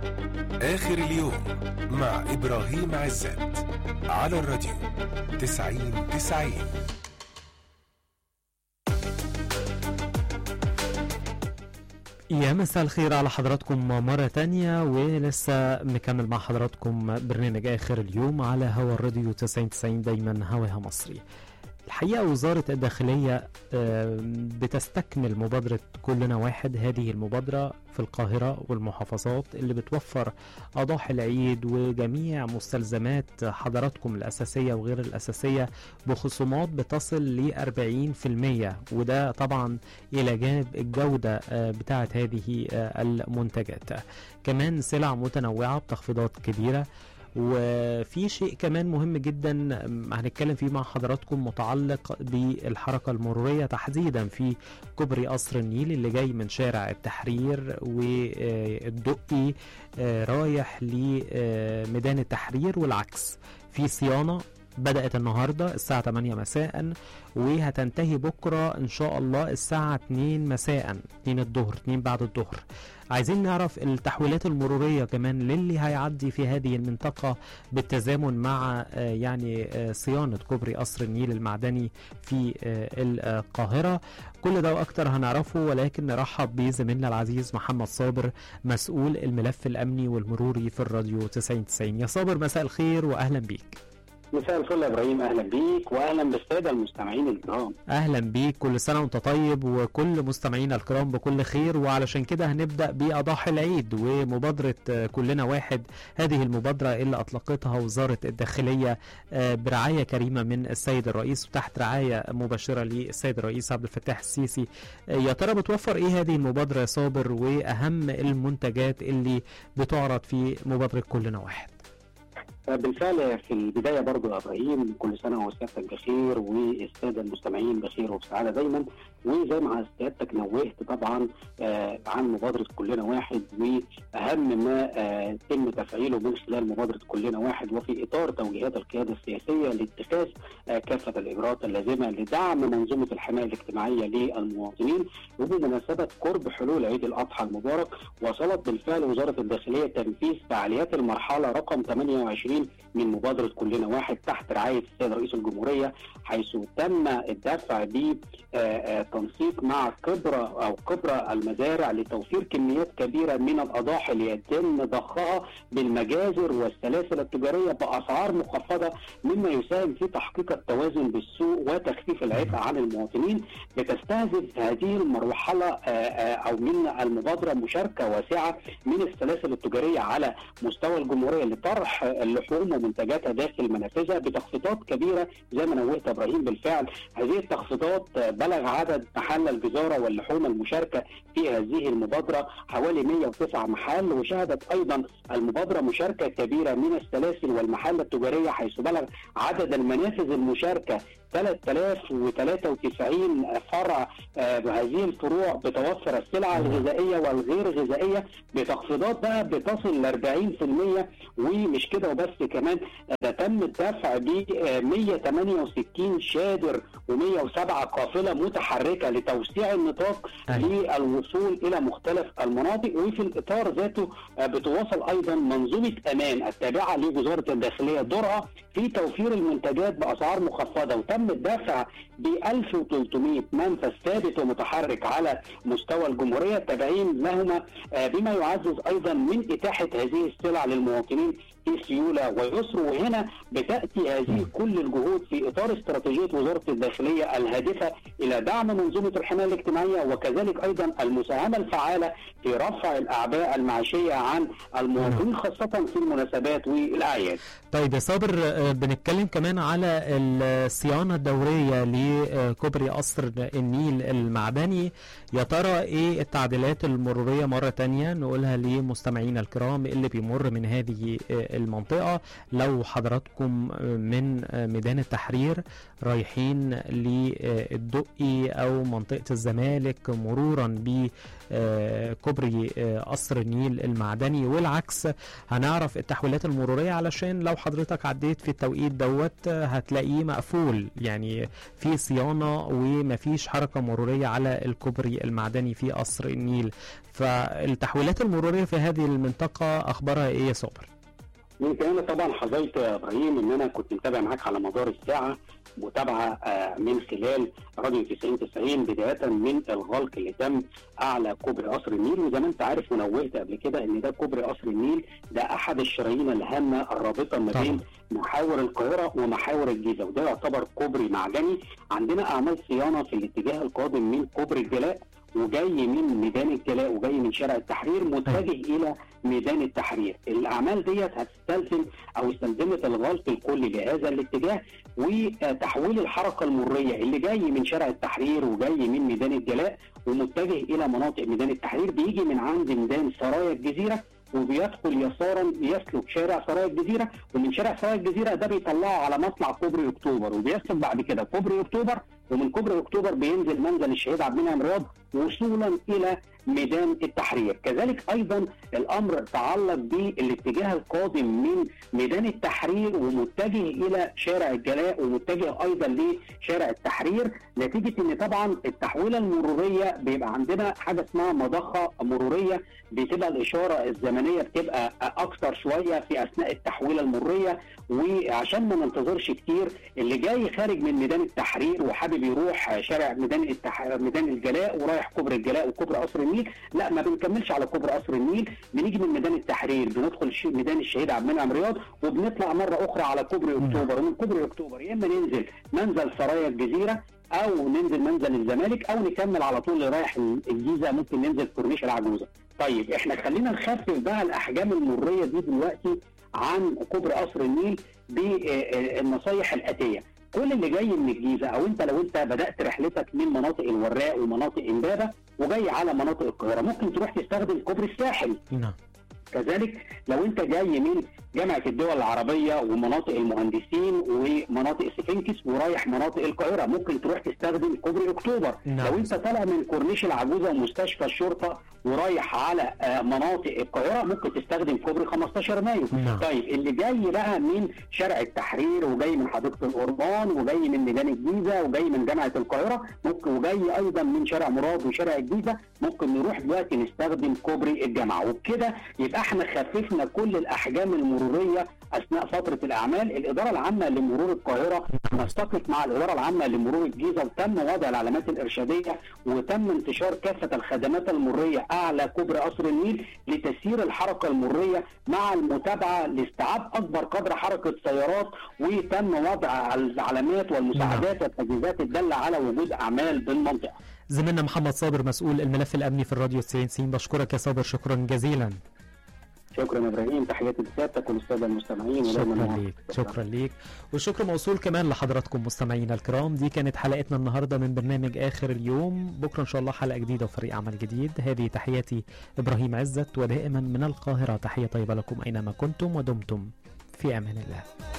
آخر اليوم مع إبراهيم عزت على الراديو تسعين تسعين يا مساء الخير على حضراتكم مرة تانية ولسه مكمل مع حضراتكم برنامج آخر اليوم على هوا الراديو 9090 دايما هواها مصري الحقيقة وزارة الداخلية آه، بتستكمل مبادرة كلنا واحد هذه المبادرة في القاهرة والمحافظات اللي بتوفر أضاحي العيد وجميع مستلزمات حضراتكم الأساسية وغير الأساسية بخصومات بتصل ل 40% وده طبعا إلى جانب الجودة آه، بتاعة هذه آه، المنتجات كمان سلع متنوعة بتخفيضات كبيرة وفي شيء كمان مهم جدا م- هنتكلم فيه مع حضراتكم متعلق بالحركة المرورية تحديدا في كوبري قصر النيل اللي جاي من شارع التحرير والدقي آه، رايح لميدان التحرير والعكس في صيانة بدأت النهاردة الساعة 8 مساء وهتنتهي بكرة إن شاء الله الساعة 2 مساء 2 الظهر 2 بعد الظهر عايزين نعرف التحويلات المرورية كمان للي هيعدي في هذه المنطقة بالتزامن مع آه، يعني آه، صيانة كوبري قصر النيل المعدني في آه، القاهرة كل ده وأكتر هنعرفه ولكن نرحب بزميلنا العزيز محمد صابر مسؤول الملف الأمني والمروري في الراديو 9090 يا صابر مساء الخير وأهلا بيك مساء الفل يا ابراهيم اهلا بيك واهلا بالساده المستمعين الكرام اهلا بيك كل سنه وانت طيب وكل مستمعينا الكرام بكل خير وعلشان كده هنبدا باضاحي العيد ومبادره آه، كلنا واحد هذه المبادره اللي اطلقتها وزاره الداخليه آه، برعايه كريمه من السيد الرئيس وتحت رعايه مباشره للسيد الرئيس عبد الفتاح السيسي آه، يا ترى بتوفر ايه هذه المبادره يا صابر واهم المنتجات اللي بتعرض في مبادره كلنا واحد بالفعل في البدايه برضو يا ابراهيم كل سنه وسيادتك بخير والساده المستمعين بخير وبسعاده دايما وزي ما سيادتك نوهت طبعا آه عن مبادره كلنا واحد واهم ما آه تم تفعيله من خلال مبادره كلنا واحد وفي اطار توجيهات القياده السياسيه لاتخاذ آه كافه الاجراءات اللازمه لدعم منظومه الحمايه الاجتماعيه للمواطنين وبمناسبه قرب حلول عيد الاضحى المبارك وصلت بالفعل وزاره الداخليه تنفيذ فعاليات المرحله رقم 28 من مبادره كلنا واحد تحت رعايه السيد رئيس الجمهوريه حيث تم الدفع بتنسيق مع كبرى او كبرى المزارع لتوفير كميات كبيره من الاضاحي ليتم ضخها بالمجازر والسلاسل التجاريه باسعار مخفضه مما يساهم في تحقيق التوازن بالسوق وتخفيف العبء عن المواطنين بتستهدف هذه المرحله آه، آه، او من المبادره مشاركه واسعه من السلاسل التجاريه على مستوى الجمهوريه لطرح اللحوم ومنتجاتها داخل منافذها بتخفيضات كبيره زي ما نوهت يا ابراهيم بالفعل هذه التخفيضات بلغ عدد محل الجزاره واللحوم المشاركه في هذه المبادره حوالي 109 محل وشهدت ايضا المبادره مشاركه كبيره من السلاسل والمحال التجاريه حيث بلغ عدد المنافذ المشاركه 3093 فرع آه، بهذه الفروع بتوفر السلع الغذائيه والغير غذائيه بتخفيضات بقى بتصل ل 40% ومش كده وبس كمان ده تم الدفع ب 168 شادر و107 قافله متحركه لتوسيع النطاق أيوة. للوصول الى مختلف المناطق وفي الاطار ذاته آه، بتواصل ايضا منظومه امان التابعه لوزاره الداخليه دورها في توفير المنتجات باسعار مخفضه وتم الدفع ب 1300 منفذ ثابت ومتحرك على مستوى الجمهوريه التابعين لهما آه، بما يعزز ايضا من اتاحه هذه السلع للمواطنين في سيوله ويسر وهنا بتاتي هذه كل الجهود في اطار استراتيجيه وزاره الداخليه الهادفه الى دعم منظومه الحمايه الاجتماعيه وكذلك ايضا المساهمه الفعاله في رفع الاعباء المعيشيه عن المواطنين خاصه في المناسبات والاعياد. طيب يا صابر آه، بنتكلم كمان على الصيانة الدورية لكوبري قصر النيل المعدني يا ترى ايه التعديلات المرورية مرة تانية نقولها لمستمعينا الكرام اللي بيمر من هذه آه، المنطقة لو حضراتكم من آه، ميدان التحرير رايحين للدقي او منطقة الزمالك مرورا ب آه، كوبري آه، قصر النيل المعدني والعكس هنعرف التحويلات المرورية علشان لو حضرتك عديت في التوقيت دوت آه، هتلاقيه مقفول يعني في صيانه ومفيش حركه مروريه على الكوبري المعدني في قصر النيل فالتحويلات المروريه في هذه المنطقه اخبارها ايه يا صابر؟ يمكن انا طبعا حظيت يا ابراهيم ان انا كنت متابع معاك على مدار الساعه متابعه آه، من خلال راديو 90 90 بدايه من الغلق اللي تم اعلى كوبري قصر النيل وزي ما انت عارف ونوهت قبل كده ان ده كوبري قصر النيل ده احد الشرايين الهامه الرابطه ما طبعاً. بين محاور القاهره ومحاور الجيزه وده يعتبر كوبري معدني عندنا اعمال صيانه في الاتجاه القادم من كوبري الجلاء وجاي من ميدان الجلاء وجاي من شارع التحرير متجه الى ميدان التحرير الاعمال ديت هتستلزم او استلزمت الغلق الكلي لهذا الاتجاه وتحويل الحركه المريه اللي جاي من شارع التحرير وجاي من ميدان الجلاء ومتجه الى مناطق ميدان التحرير بيجي من عند ميدان سرايا الجزيره وبيدخل يسارا يسلك شارع سرايا الجزيره ومن شارع سرايا الجزيره ده بيطلعه على مطلع كوبري اكتوبر وبيسلك بعد كده كوبري اكتوبر ومن كوبري اكتوبر بينزل منزل الشهيد عبد المنعم رياض وصولا الى ميدان التحرير كذلك ايضا الامر تعلق بالاتجاه القادم من ميدان التحرير ومتجه الى شارع الجلاء ومتجه ايضا لشارع التحرير نتيجه ان طبعا التحويله المروريه بيبقى عندنا حاجه اسمها مضخه مروريه بتبقى الاشاره الزمنيه بتبقى اكثر شويه في اثناء التحويله المروريه وعشان ما ننتظرش كتير اللي جاي خارج من ميدان التحرير وحابب يروح شارع ميدان التح... ميدان الجلاء ورايح كوبري الجلاء وكوبري قصر النيل لا ما بنكملش على كوبري قصر النيل بنيجي من ميدان التحرير بندخل ش... ميدان الشهيد عبد المنعم رياض وبنطلع مره اخرى على كوبري اكتوبر ومن كوبري اكتوبر يا اما ننزل منزل سرايا الجزيره او ننزل منزل الزمالك او نكمل على طول اللي رايح الجيزه ممكن ننزل كورنيش العجوزه طيب احنا خلينا نخفف بقى الاحجام المريه دي دلوقتي عن كوبري قصر النيل بالنصايح الاتيه كل اللي جاي من الجيزه او انت لو انت بدات رحلتك من مناطق الوراق ومناطق امبابه وجاي على مناطق القاهره ممكن تروح تستخدم كوبري الساحل نعم كذلك لو انت جاي من جامعه الدول العربيه ومناطق المهندسين ومناطق سفنكس ورايح مناطق القاهره ممكن تروح تستخدم كوبري اكتوبر نعم. لو انت طالع من كورنيش العجوزه ومستشفى الشرطه ورايح على آه، مناطق القاهره ممكن تستخدم كوبري 15 مايو نعم. طيب اللي جاي بقى من شارع التحرير وجاي من حديقه القربان وجاي من ميدان الجيزه وجاي من جامعه القاهره ممكن وجاي ايضا من شارع مراد وشارع الجيزه ممكن نروح دلوقتي نستخدم كوبري الجامعه وبكده يبقى احنا خففنا كل الاحجام المروريه اثناء فتره الاعمال الاداره العامه لمرور القاهره نستقط مع الاداره العامه لمرور الجيزه وتم وضع العلامات الارشاديه وتم انتشار كافه الخدمات المريه اعلى كوبري قصر النيل لتسيير الحركه المريه مع المتابعه لاستيعاب اكبر قدر حركه سيارات وتم وضع العلامات والمساعدات والتجهيزات الداله على وجود اعمال بالمنطقه. زميلنا محمد صابر مسؤول الملف الامني في الراديو 90 90 بشكرك يا صابر شكرا جزيلا شكرا يا ابراهيم تحياتي لسيادتك وللساده المستمعين ودايما شكرا معاك. ليك شكرا ليك والشكر موصول كمان لحضراتكم مستمعينا الكرام دي كانت حلقتنا النهارده من برنامج اخر اليوم بكره ان شاء الله حلقه جديده وفريق عمل جديد هذه تحياتي ابراهيم عزت ودائما من القاهره تحيه طيبه لكم اينما كنتم ودمتم في امان الله